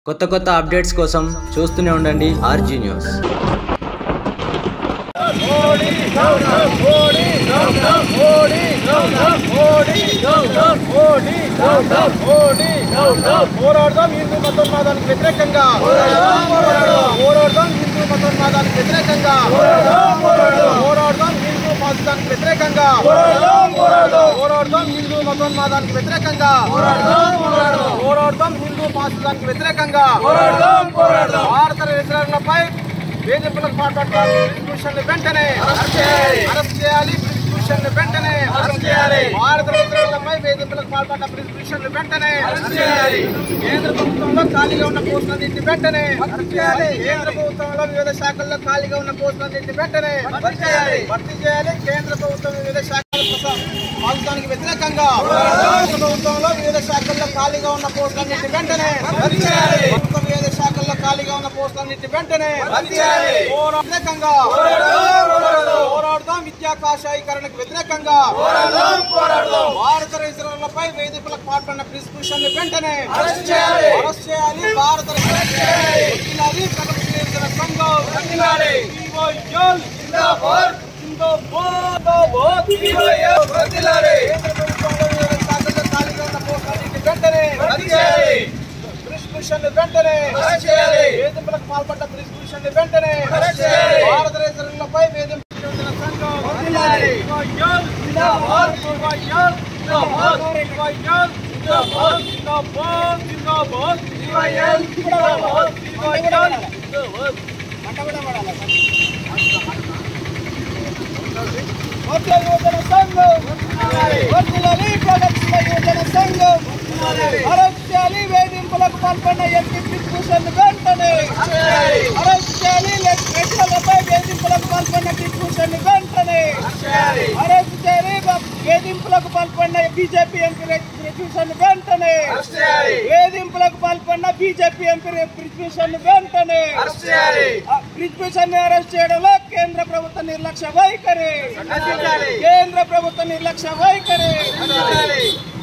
కొత్త కొత్త అప్డేట్స్ కోసం చూస్తూనే ఉండండి ఆర్జీ న్యూస్ పోరాడదాం హిందూ మతోన్మాదానికి వ్యతిరేకంగా పోరాడదాం హిందూ మతోన్మాదానికి వ్యతిరేకంగా పోరాడదాం హిందూ పాకిస్తానికి వ్యతిరేకంగా పోరాడదాం హిందూ మతోన్మాదానికి వ్యతిరేకంగా పోరాడదాం హిందూ పాకిస్తానికి వ్యతిరేకంగా భారత రిజర్వులపై వేధింపులకు పాల్పడ్డారు బ్రిటిషర్లు వెంటనే అరెస్ట్ చేయాలి బ్రిటిషర్లు వెంటనే అరెస్ట్ చేయాలి భారత రిజర్వులపై వేధింపులకు పాల్పడ్డ బ్రిటిషర్లు వెంటనే అరెస్ట్ చేయాలి కేంద్ర ప్రభుత్వంలో ఖాళీగా ఉన్న పోస్టులన్నింటి వెంటనే అరెస్ట్ చేయాలి కేంద్ర ప్రభుత్వంలో వివిధ శాఖల్లో ఖాళీగా ఉన్న పోస్టులన్నింటి వెంటనే భర్తీ చేయాలి భర్తీ చేయాలి కేంద్ర ప్రభుత్వం వివిధ శాఖల కోసం పాకిస్తాన్కి వ్యతిరేకంగా కేంద్ర ప్రభుత్వంలో వివిధ శాఖల్లో ఖాళీగా ఉన్న పోస్టులన్నింటి వెంటనే భర్తీ చేయాలి ప్రభుత్వం వివిధ శాఖల్లో ఖాళీగా ఉన్న పోస్టులన్నింటి వెంటనే భర్తీ చేయాలి పోరా- వ్యతిరేకంగా పోరాడదాం విద్యా కాషాయీకరణకు వ్యతిరేకంగా భారత రిజర్వులపై వేధింపులకు పాల్పడిన ప్రిస్క్రిప్షన్ వెంటనే అరెస్ట్ చేయాలి అరెస్ట్ చేయాలి భారత వకీలాది ప్రగతిశీల యువజన సంఘం వకీలాది జిందాబాద్ జిందాబాద్ జిందాబాద్ వకీలాది కేంద్ర ప్రభుత్వంలో వివిధ శాఖల్లో ఖాళీగా ఉన్న పోస్టులన్నింటి వెంటనే భర్తీ చేయాలి ప్రిస్క్రిప్షన్ వెంటనే అరెస్ట్ చేయాలి వేధింపులకు పాల్పడ్డ ప్రిస్క్రిప్షన్ వెంటనే అరెస్ట్ చేయాలి భారత రిజర్వులపై వేధింపుల యువజన సంఘం వకీలాది జిందాబాద్ జిందాబాద్ జిందాబాద్ జిందాబాద్ జిందాబాద్ జిందాబాద్ జిందాబాద్ జిందాబాద్ జిందాబాద్ జిందాబాద్ వకీల యువజన సంఘం వకీలాది ప్రగతిశీల యువజన సంఘం అరెస్ట్ చేయాలి వేధింపులకు పాల్పడిన ఎంపీ డిస్కూషన్ వెంటనే అరెస్ట్ చేయాలి వ్యక్తులపై వేధింపులకు పాల్పడిన డిస్కూషన్ వెంటనే అరెస్ట్ చేయాలి వేధింపులకు పాల్పడిన బీజేపీ ఎంపీ రిక్విషన్ వెంటనే వేధింపులకు పాల్పడిన బీజేపీ ఎంపీ రిక్విషన్ వెంటనే రిక్విషన్ అరెస్ట్ చేయడంలో కేంద్ర ప్రభుత్వ నిర్లక్ష్య వైఖరి కేంద్ర ప్రభుత్వ నిర్లక్ష్య వైఖరి